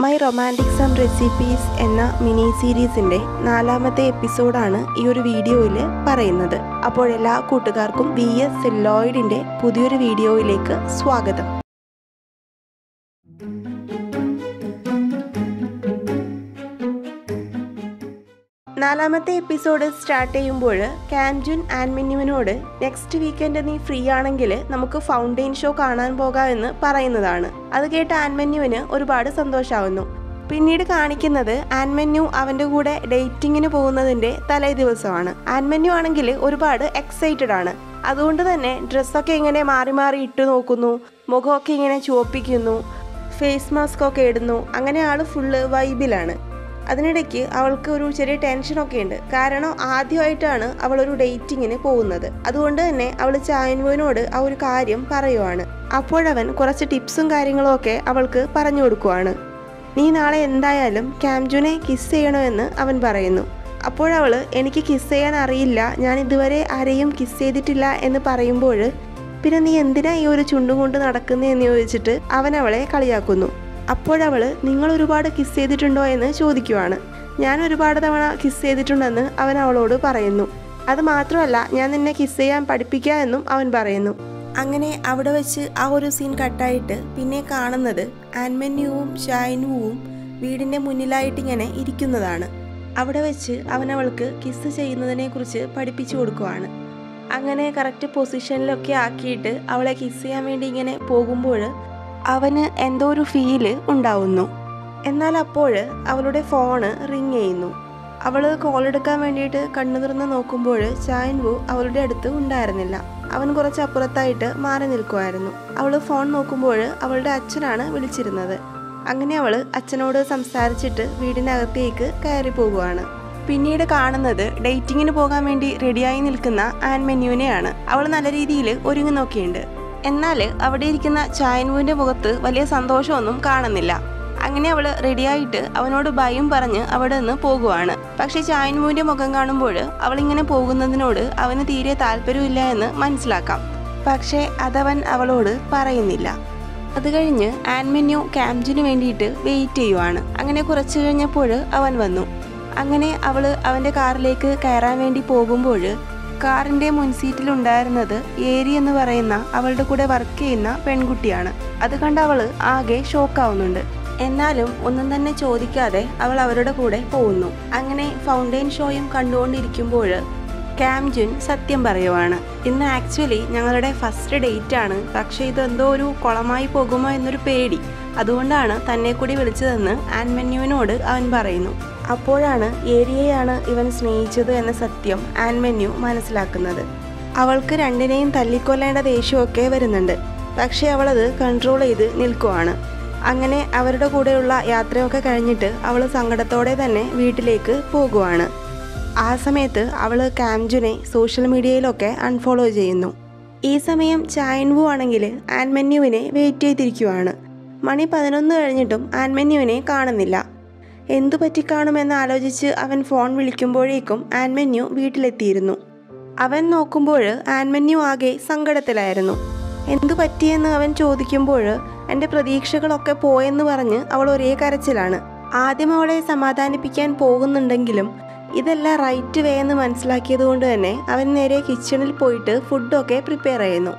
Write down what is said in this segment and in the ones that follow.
my romantic some recipes എന്ന mini സീരീസിൻ്റെ നാലാമത്തെ എപ്പിസോഡാണ് ഈ ഒരു വീഡിയോയിൽ പറയുന്നത് അപ്പോൾ എല്ലാ കൂട്ടുകാർക്കും വി എസ് സെല്ലോയിഡിൻ്റെ പുതിയൊരു വീഡിയോയിലേക്ക് സ്വാഗതം നാലാമത്തെ എപ്പിസോഡ് സ്റ്റാർട്ട് ചെയ്യുമ്പോൾ കാൻജുൻ ആൻമിന്യുവിനോട് നെക്സ്റ്റ് വീക്കെൻഡ് നീ ഫ്രീ ആണെങ്കിൽ നമുക്ക് ഫൗണ്ടെയിൻ ഷോ കാണാൻ പോകാമെന്ന് പറയുന്നതാണ് അത് കേട്ട് ആൻമന്യുവിന് ഒരുപാട് സന്തോഷമാവുന്നു പിന്നീട് കാണിക്കുന്നത് ആൻമന്യു അവൻ്റെ കൂടെ ഡേറ്റിങ്ങിന് പോകുന്നതിൻ്റെ തലേ ദിവസമാണ് ആൻമന്യു ആണെങ്കിൽ ഒരുപാട് എക്സൈറ്റഡ് ആണ് അതുകൊണ്ട് തന്നെ ഡ്രസ്സൊക്കെ ഇങ്ങനെ മാറി മാറി ഇട്ടു നോക്കുന്നു മുഖമൊക്കെ ഇങ്ങനെ ചുവപ്പിക്കുന്നു ഫേസ് മാസ്ക് ഒക്കെ ഇടുന്നു അങ്ങനെ ആൾ ഫുള്ള് വൈബിലാണ് അതിനിടയ്ക്ക് അവൾക്ക് ഒരു ചെറിയ ടെൻഷനൊക്കെ ഉണ്ട് കാരണം ആദ്യമായിട്ടാണ് അവൾ ഒരു ഡേറ്റിങ്ങിന് പോകുന്നത് അതുകൊണ്ട് തന്നെ അവൾ ചായൻവുവിനോട് ആ ഒരു കാര്യം പറയുവാണ് അപ്പോഴവൻ കുറച്ച് ടിപ്സും കാര്യങ്ങളും ഒക്കെ അവൾക്ക് പറഞ്ഞു കൊടുക്കുവാണ് നീ നാളെ എന്തായാലും ക്യാംജുനെ കിസ് ചെയ്യണമെന്ന് അവൻ പറയുന്നു അപ്പോഴവൾ എനിക്ക് കിസ് ചെയ്യാൻ അറിയില്ല ഞാൻ ഇതുവരെ ആരെയും കിസ് ചെയ്തിട്ടില്ല എന്ന് പറയുമ്പോൾ പിന്നെ നീ എന്തിനാ ഈ ഒരു ചുണ്ടും കൊണ്ട് നടക്കുന്നതെന്ന് ചോദിച്ചിട്ട് അവൻ അവളെ കളിയാക്കുന്നു അപ്പോഴവൾ നിങ്ങൾ ഒരുപാട് കിസ് ചെയ്തിട്ടുണ്ടോ എന്ന് ചോദിക്കുവാണ് ഞാൻ ഒരുപാട് തവണ കിസ് ചെയ്തിട്ടുണ്ടെന്ന് അവൻ അവളോട് പറയുന്നു അത് മാത്രമല്ല ഞാൻ നിന്നെ കിസ് ചെയ്യാൻ പഠിപ്പിക്കുക എന്നും അവൻ പറയുന്നു അങ്ങനെ അവിടെ വെച്ച് ആ ഒരു സീൻ കട്ടായിട്ട് പിന്നെ കാണുന്നത് ആൻമന്യുവും ഷൈനുവും വീടിൻ്റെ മുന്നിലായിട്ട് ഇങ്ങനെ ഇരിക്കുന്നതാണ് അവിടെ വെച്ച് അവൻ അവൾക്ക് കിസ് ചെയ്യുന്നതിനെ കുറിച്ച് പഠിപ്പിച്ചു കൊടുക്കുവാണ് അങ്ങനെ കറക്റ്റ് പൊസിഷനിലൊക്കെ ആക്കിയിട്ട് അവളെ കിസ് ചെയ്യാൻ വേണ്ടി ഇങ്ങനെ പോകുമ്പോൾ അവന് എന്തോ ഒരു ഫീല് ഉണ്ടാവുന്നു എന്നാൽ അപ്പോൾ അവളുടെ ഫോണ് റിങ് ചെയ്യുന്നു അവൾ കോൾ എടുക്കാൻ വേണ്ടിയിട്ട് കണ്ണു തുറന്ന് നോക്കുമ്പോൾ ചായൻവു അവളുടെ അടുത്ത് ഉണ്ടായിരുന്നില്ല അവൻ കുറച്ച് അപ്പുറത്തായിട്ട് മാറി നിൽക്കുമായിരുന്നു അവൾ ഫോൺ നോക്കുമ്പോൾ അവളുടെ അച്ഛനാണ് വിളിച്ചിരുന്നത് അങ്ങനെ അവൾ അച്ഛനോട് സംസാരിച്ചിട്ട് വീടിനകത്തേക്ക് കയറി പോകുവാണ് പിന്നീട് കാണുന്നത് ഡേറ്റിങ്ങിന് പോകാൻ വേണ്ടി റെഡിയായി നിൽക്കുന്ന ആൻമെന്യുവിനെയാണ് അവൾ നല്ല രീതിയിൽ ഒരുങ്ങി നോക്കിയുണ്ട് എന്നാൽ അവിടെ ഇരിക്കുന്ന ചായൻവുവിൻ്റെ മുഖത്ത് വലിയ സന്തോഷമൊന്നും കാണുന്നില്ല അങ്ങനെ അവൾ റെഡിയായിട്ട് അവനോട് ഭയം പറഞ്ഞ് അവിടെ നിന്ന് പോകുവാണ് പക്ഷെ ചായൻവുവിൻ്റെ മുഖം കാണുമ്പോൾ അവളിങ്ങനെ പോകുന്നതിനോട് അവന് തീരെ താല്പര്യമില്ല എന്ന് മനസ്സിലാക്കാം പക്ഷേ അതവൻ അവളോട് പറയുന്നില്ല അത് കഴിഞ്ഞ് ആൻമെന്യു ക്യാമ്പിന് വേണ്ടിയിട്ട് വെയിറ്റ് ചെയ്യുവാണ് അങ്ങനെ കുറച്ച് കഴിഞ്ഞപ്പോൾ അവൻ വന്നു അങ്ങനെ അവൾ അവൻ്റെ കാറിലേക്ക് കയറാൻ വേണ്ടി പോകുമ്പോൾ കാറിൻ്റെ മുൻസീറ്റിൽ ഉണ്ടായിരുന്നത് ഏരി എന്ന് പറയുന്ന അവളുടെ കൂടെ വർക്ക് ചെയ്യുന്ന പെൺകുട്ടിയാണ് അത് കണ്ട് അവൾ ആകെ ഷോക്കാവുന്നുണ്ട് എന്നാലും ഒന്നും തന്നെ ചോദിക്കാതെ അവൾ അവരുടെ കൂടെ പോകുന്നു അങ്ങനെ ഫൗണ്ടെയിൻ ഷോയും കണ്ടുകൊണ്ടിരിക്കുമ്പോൾ ക്യാംജുൻ സത്യം പറയുവാണ് ഇന്ന് ആക്ച്വലി ഞങ്ങളുടെ ഫസ്റ്റ് ഡേറ്റ് ആണ് പക്ഷേ ഇതെന്തോ ഒരു കുളമായി പോകുമോ എന്നൊരു പേടി അതുകൊണ്ടാണ് തന്നെ കൂടി വിളിച്ചതെന്ന് ആൻമെന്യുവിനോട് അവൻ പറയുന്നു അപ്പോഴാണ് ഏരിയയാണ് ഇവൻ സ്നേഹിച്ചത് എന്ന സത്യം ആൻമെന്യു മനസ്സിലാക്കുന്നത് അവൾക്ക് രണ്ടിനെയും തല്ലിക്കൊല്ലേണ്ട ദേഷ്യമൊക്കെ വരുന്നുണ്ട് പക്ഷേ അവളത് കൺട്രോൾ ചെയ്ത് നിൽക്കുവാണ് അങ്ങനെ അവരുടെ കൂടെയുള്ള യാത്രയൊക്കെ കഴിഞ്ഞിട്ട് അവൾ സങ്കടത്തോടെ തന്നെ വീട്ടിലേക്ക് പോകുവാണ് ആ സമയത്ത് അവൾ കാംജുനെ സോഷ്യൽ മീഡിയയിലൊക്കെ അൺഫോളോ ചെയ്യുന്നു ഈ സമയം ചായൻവു ആണെങ്കിൽ ആൻമെന്യുവിനെ വെയിറ്റ് ചെയ്തിരിക്കുവാണ് മണി പതിനൊന്ന് കഴിഞ്ഞിട്ടും ആൻമെന്യുവിനെ കാണുന്നില്ല എന്തു പറ്റിക്കാണുമെന്ന് ആലോചിച്ച് അവൻ ഫോൺ വിളിക്കുമ്പോഴേക്കും ആൻമെന്യു വീട്ടിലെത്തിയിരുന്നു അവൻ നോക്കുമ്പോൾ ആൻമെന്യു ആകെ സങ്കടത്തിലായിരുന്നു എന്തു പറ്റിയെന്ന് അവൻ ചോദിക്കുമ്പോൾ എൻ്റെ പ്രതീക്ഷകളൊക്കെ പോയെന്ന് പറഞ്ഞ് അവൾ ഒരേ കരച്ചിലാണ് ആദ്യം അവളെ സമാധാനിപ്പിക്കാൻ പോകുന്നുണ്ടെങ്കിലും ഇതല്ല റൈറ്റ് വേ എന്ന് മനസ്സിലാക്കിയത് കൊണ്ട് തന്നെ അവൻ നേരെ കിച്ചണിൽ പോയിട്ട് ഫുഡൊക്കെ പ്രിപ്പയർ ചെയ്യുന്നു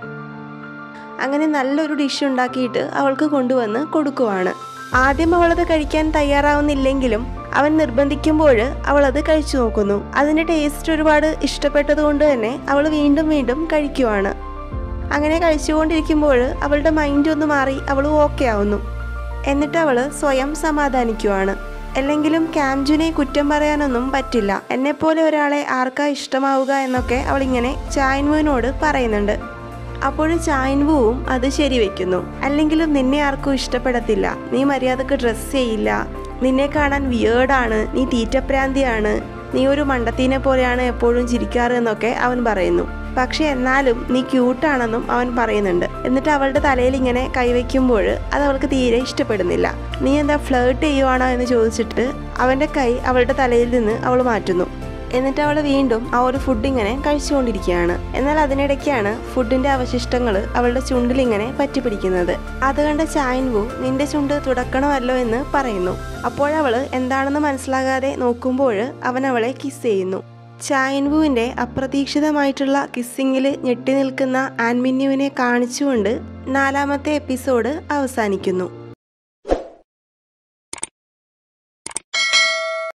അങ്ങനെ നല്ലൊരു ഡിഷ് ഉണ്ടാക്കിയിട്ട് അവൾക്ക് കൊണ്ടുവന്ന് കൊടുക്കുവാണ് ആദ്യം അവളത് കഴിക്കാൻ തയ്യാറാവുന്നില്ലെങ്കിലും അവൻ നിർബന്ധിക്കുമ്പോൾ അവളത് കഴിച്ചു നോക്കുന്നു അതിൻ്റെ ടേസ്റ്റ് ഒരുപാട് ഇഷ്ടപ്പെട്ടത് കൊണ്ട് തന്നെ അവൾ വീണ്ടും വീണ്ടും കഴിക്കുവാണ് അങ്ങനെ കഴിച്ചുകൊണ്ടിരിക്കുമ്പോൾ അവളുടെ മൈൻഡ് ഒന്ന് മാറി അവൾ ഓക്കെ ആവുന്നു എന്നിട്ട് അവൾ സ്വയം സമാധാനിക്കുവാണ് അല്ലെങ്കിലും ക്യാംജുനെ കുറ്റം പറയാനൊന്നും പറ്റില്ല എന്നെപ്പോലെ ഒരാളെ ആർക്കാ ഇഷ്ടമാവുക എന്നൊക്കെ അവളിങ്ങനെ ചായൻവുവിനോട് പറയുന്നുണ്ട് അപ്പോൾ ചായൻവുവും അത് ശരിവെക്കുന്നു അല്ലെങ്കിലും നിന്നെ ആർക്കും ഇഷ്ടപ്പെടത്തില്ല നീ മര്യാദക്ക് ഡ്രസ്സ് ചെയ്യില്ല നിന്നെ കാണാൻ വിയേർഡാണ് നീ തീറ്റപ്രാന്തിയാണ് നീ ഒരു മണ്ടത്തീനെ പോലെയാണ് എപ്പോഴും ചിരിക്കാറ് എന്നൊക്കെ അവൻ പറയുന്നു പക്ഷെ എന്നാലും നീ ക്യൂട്ടാണെന്നും അവൻ പറയുന്നുണ്ട് എന്നിട്ട് അവളുടെ തലയിൽ ഇങ്ങനെ കൈവയ്ക്കുമ്പോൾ അത് അവൾക്ക് തീരെ ഇഷ്ടപ്പെടുന്നില്ല നീ എന്താ ഫ്ലേർട്ട് ചെയ്യുവാണോ എന്ന് ചോദിച്ചിട്ട് അവൻ്റെ കൈ അവളുടെ തലയിൽ നിന്ന് അവൾ മാറ്റുന്നു എന്നിട്ട് അവൾ വീണ്ടും ആ ഒരു ഫുഡ് ഇങ്ങനെ കഴിച്ചുകൊണ്ടിരിക്കുകയാണ് എന്നാൽ അതിനിടയ്ക്കാണ് ഫുഡിന്റെ അവശിഷ്ടങ്ങൾ അവളുടെ ചുണ്ടിൽ ഇങ്ങനെ പറ്റിപ്പിടിക്കുന്നത് അത് കണ്ട ചായൻവു നിന്റെ ചുണ്ട് തുടക്കണമല്ലോ എന്ന് പറയുന്നു അപ്പോഴവള് എന്താണെന്ന് മനസ്സിലാകാതെ നോക്കുമ്പോൾ അവൻ അവളെ കിസ് ചെയ്യുന്നു ചായൻവുവിന്റെ അപ്രതീക്ഷിതമായിട്ടുള്ള കിസ്സിങ്ങിൽ ഞെട്ടി നിൽക്കുന്ന ആൻമിന്യുവിനെ കാണിച്ചുകൊണ്ട് നാലാമത്തെ എപ്പിസോഡ് അവസാനിക്കുന്നു